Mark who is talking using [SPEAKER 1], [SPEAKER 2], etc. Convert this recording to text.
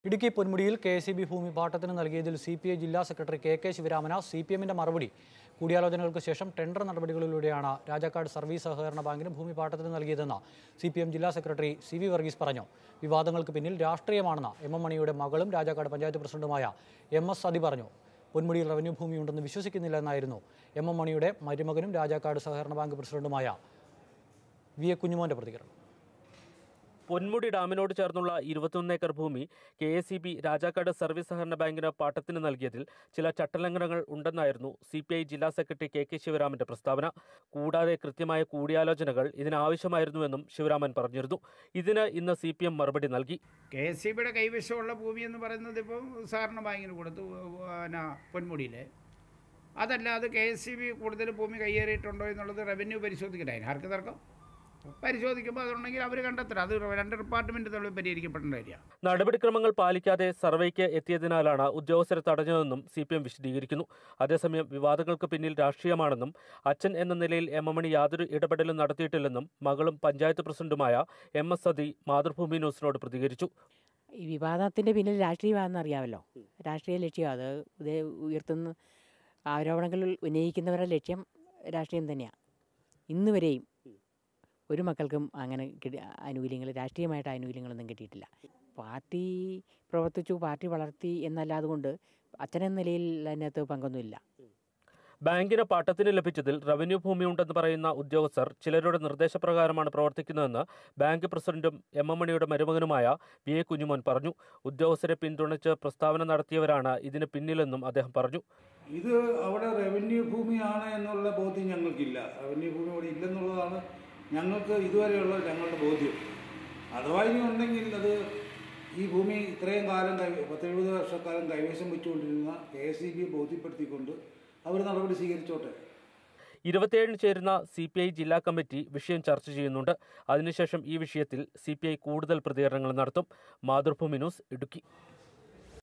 [SPEAKER 1] ഇടുക്കി പൊന്മുടിയിൽ K S B ഭൂമി പാട്ടത്തിന് നൽകിയതിൽ സി പി ഐ ജില്ലാ secretary K K Sivaraman C P എമ്മിന്റെ മറുപടി കൂടിയാലോചനകൾക്ക് ശേഷം ടെൻഡർ നടപടികളിലൂടെയാണ് രാജാക്കാട് സർവീസ് സഹകരണ ബാങ്കിന് ഭൂമി പാട്ടത്തിന് നൽകിയതെന്ന് സി പി എം ജില്ലാ സെക്രട്ടറി സി വി വർഗീസ് പറഞ്ഞു വിവാദങ്ങൾക്ക് പിന്നിൽ രാഷ്ട്രീയമാണെന്ന് എം എം മണിയുടെ മകളും രാജാക്കാട് പഞ്ചായത്ത് പ്രസിഡന്റുമായ എം എസ് സതി പറഞ്ഞു പൊന്മുടിയിൽ റവന്യൂ ഭൂമിയുണ്ടെന്ന് വിശ്വസിക്കുന്നില്ല എന്നായിരുന്നു എം എം മണിയുടെ മരുമകനും രാജാക്കാട് സഹകരണ ബാങ്ക് പ്രസിഡന്റുമായ വി എ കുഞ്ഞുമോന്റെ പ്രതികരണം
[SPEAKER 2] പൊന്മുടി ഡാമിനോട് ചേർന്നുള്ള ഇരുപത്തൊന്ന് ഏക്കർ ഭൂമി K S E B Rajakkad service സഹകരണ ബാങ്കിന് പാട്ടത്തിന് നൽകിയതിൽ ചില ചട്ടലംഘനങ്ങൾ ഉണ്ടെന്നായിരുന്നു സി പി ഐ ജില്ലാ സെക്രട്ടറി കെ കെ ശിവരാമന്റെ പ്രസ്താവന കൂടാതെ കൃത്യമായ കൂടിയാലോചനകൾ ഇതിനാവശ്യമായിരുന്നുവെന്നും ശിവരാമൻ പറഞ്ഞിരുന്നു ഇതിന് ഇന്ന് സി പി എം മറുപടി നൽകി
[SPEAKER 3] കെ എസ് സി ബിയുടെ കൈവശമുള്ള ഭൂമി എന്ന് പറയുന്നത് ഇപ്പം സഹകരണ ബാങ്കിന് കൊടുത്തു പിന്നെ പൊന്മുടിയിൽ അതല്ലാതെ കെ എസ് സി ബി കൂടുതൽ ഭൂമി കയ്യേറിയിട്ടുണ്ടോ എന്നുള്ളത് റവന്യൂ പരിശോധിക്കട്ടെ അതിന് ആർക്ക് തർക്കം പരിശോധിക്കുമ്പോൾ അതുണ്ടെങ്കിൽ അവർ കണ്ടെത്തണം അത് രണ്ട് ഡിപ്പാർട്ട്മെൻറ്റ് തമ്മിൽ പരിഹരിക്കപ്പെടേണ്ട കാര്യമാണ്
[SPEAKER 2] നടപടിക്രമങ്ങൾ പാലിക്കാതെ സർവേക്ക് എത്തിയതിനാലാണ് ഉദ്യോഗസ്ഥരെ തടഞ്ഞതെന്നും സി പി എം വിശദീകരിക്കുന്നു അതേസമയം വിവാദങ്ങൾക്ക് പിന്നിൽ രാഷ്ട്രീയമാണെന്നും അച്ഛൻ എന്ന നിലയിൽ എം എം മണി യാതൊരു ഇടപെടലും നടത്തിയിട്ടില്ലെന്നും മകളും പഞ്ചായത്ത് പ്രസിഡന്റുമായ എം എസ് സതി മാതൃഭൂമി ന്യൂസിനോട് പ്രതികരിച്ചു
[SPEAKER 4] ഈ വിവാദത്തിൻ്റെ പിന്നിൽ രാഷ്ട്രീയമാണെന്ന് അറിയാമല്ലോ രാഷ്ട്രീയ ലക്ഷ്യം അത് ഇത് ഉയർത്തുന്ന ആരോപണങ്ങൾ ഉന്നയിക്കുന്നവരുടെ ലക്ഷ്യം രാഷ്ട്രീയം തന്നെയാണ് ഇന്ന് വരെയും ഒരു മക്കൾക്കും അങ്ങനെ കിട്ടി ആനുകൂല്യങ്ങൾ രാഷ്ട്രീയമായിട്ട് ആനുകൂല്യങ്ങളൊന്നും കിട്ടിയിട്ടില്ല പാർട്ടി പ്രവർത്തിച്ചു പാർട്ടി വളർത്തി എന്നല്ലാതെ കൊണ്ട് അച്ഛനെന്ന നിലയിൽ അതിനകത്ത് പങ്കൊന്നുമില്ല
[SPEAKER 2] ബാങ്കിന് പാട്ടത്തിന് ലഭിച്ചതിൽ റവന്യൂ ഭൂമിയുണ്ടെന്ന് പറയുന്ന ഉദ്യോഗസ്ഥർ ചിലരുടെ നിർദ്ദേശപ്രകാരമാണ് പ്രവർത്തിക്കുന്നതെന്ന് ബാങ്ക് പ്രസിഡന്റും എം എം മണിയുടെ മരുമകനുമായ വി എ കുഞ്ഞുമോൻ പറഞ്ഞു ഉദ്യോഗസ്ഥരെ പിന്തുണച്ച് പ്രസ്താവന നടത്തിയവരാണ് ഇതിന് പിന്നിലെന്നും അദ്ദേഹം പറഞ്ഞു
[SPEAKER 5] ഇത് അവിടെ റവന്യൂ ഭൂമിയാണ് എന്നുള്ള ബോധ്യം ഞങ്ങൾക്കില്ല റവന്യൂ ഭൂമി അവിടെ ഇല്ലെന്നുള്ളതാണ് ഞങ്ങൾക്ക് ഇതുവരെയുള്ള ഞങ്ങളുടെ ബോധ്യം അഥവാ ഇനി ഉണ്ടെങ്കിൽ അത് ഈ ഭൂമി ഇത്രയും കാലം കൈ പത്തെഴുപത് വർഷക്കാലം കൈവശം വെച്ചുകൊണ്ടിരുന്ന കെ എസ് ഇ ബി ബോധ്യപ്പെടുത്തിക്കൊണ്ട് അവർ നടപടി സ്വീകരിച്ചോട്ടെ
[SPEAKER 2] ഇരുപത്തിയേഴിന് ചേരുന്ന സി പി ഐ ജില്ലാ കമ്മിറ്റി വിഷയം ചർച്ച ചെയ്യുന്നുണ്ട് അതിനുശേഷം ഈ വിഷയത്തിൽ സി പി ഐ കൂടുതൽ പ്രതികരണങ്ങൾ നടത്തും മാതൃഭൂമി ന്യൂസ് ഇടുക്കി